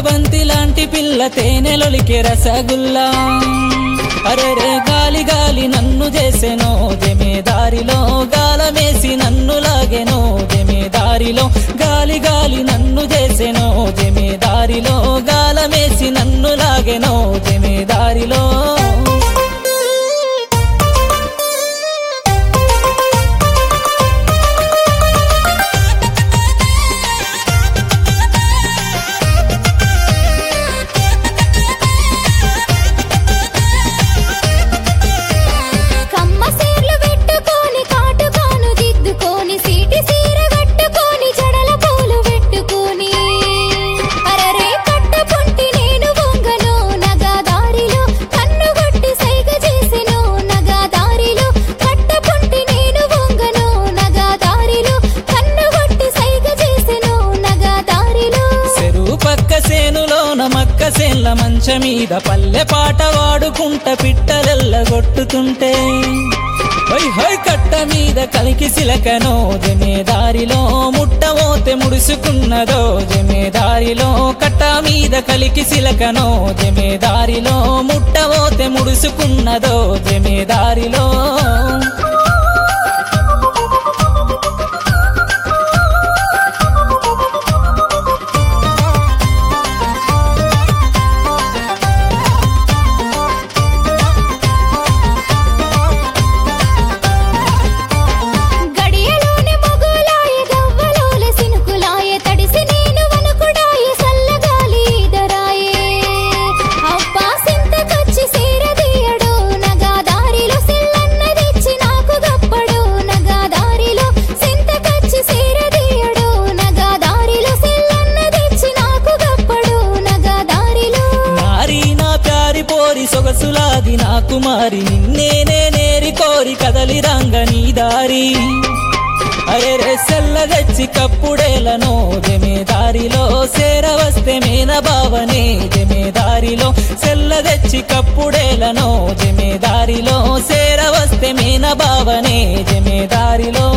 బంతి లాంటి పిల్ల తేనెలొలికే రసగుల్లా అరెరే గాలి గాలి నన్ను చేసెనో జమేదారిలో గాలమేసి నన్ను లాగెనో జమేదారిలో గాలి గాలి నన్ను చేసెనో జమేదారిలో గాలమేసి నన్ను లాగెనో జమేదారిలో కమ్మ సీర్లు పెట్టుకొని కాటుకాను దిద్దుకొని సీటి సీర కట్టుకొని జడల పూలు పెట్టుకొని అరరే కట్టుకుంటి నేను వంగను నగాదారిలో కన్ను కొట్టి సైగ చేసెను నగాదారిలో కట్టుకుంటి నేను వంగను నగాదారిలో కన్ను కొట్టి సైగ చేసెను నగాదారిలో చెరువు పక్క సేనులోన మక్క సేన్ల మంచ మీద పల్లె పాట వాడుకుంట పిట్టలెల్ల కొట్టుతుంటే హై హై కట్ట మీద కలికి సిలకనో జమేదారిలో ముట్టమోతే ముడుసుకున్నదో జమేదారిలో కట్ట మీద కలికి సిలకనో జమేదారిలో ముట్టమోతే ముడుసుకున్నదో జమేదారిలో గడియలోని మొగులాయ గవ్వలోల సినుకులాయ తడిసి నేను వనుకుడాయ సల్లగాలి ఈదరాయే అబ్బా సింతకొచ్చి సేరదీయడు నగాదారిలో సిల్లన్న తెచ్చి నాకు గప్పడు నగాదారిలో సింతకొచ్చి సేరదీయడు నగాదారిలో సిల్లన్న తెచ్చి నాకు గప్పడు నగాదారిలో నారి నా ప్యారి పోరి సొగసులాది నా కుమారి నిన్నేనే నేరి కోరి కదలి రంగ నీ దారి అరే రే సెల్ల తెచ్చి కప్పుడేలను జమేదారిలో సేర వస్తే మేన బావనే జమేదారిలో సెల్ల తెచ్చి కప్పుడేలను జమేదారిలో సేర వస్తే మేన బావనే జమేదారిలో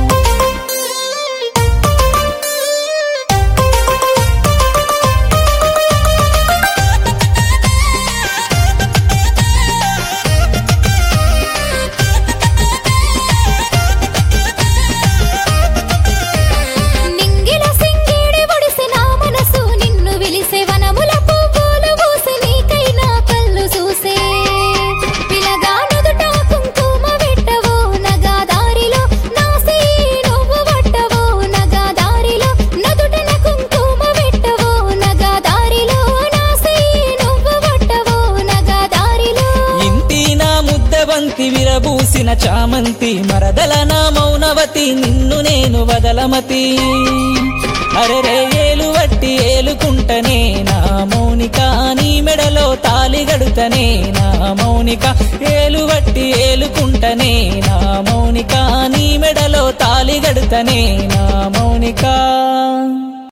నింగిల సింగిడి ఒడిసె నా మనసు నిన్ను విలిసే వనముల పువ్వులు పూసే నీకైనా కళ్ళు చూసే పిలగా నుదుట కుంకుమ పెట్టవో నగాదారిలో నాసి నువ్వు పట్టవో నగాదారిలో నుదుటన కుంకుమ పెట్టవో నగాదారిలో నాసి నువ్వు పట్టవో నగాదారిలో ఇంటి నా ముద్దబంతి విరబూసిన చామంతి మరదల నా మౌనవతి నిన్ను నేను వదలమతి అరెరే ఏలు వట్టి ఏలుకుంటనే నా మౌనిక నీ మెడలో తాలి గడుతనే నా మౌనిక ఏలు వట్టి ఏలుకుంటనే నా మౌనిక నీ మెడలో తాలి గడుతనే నా మౌనిక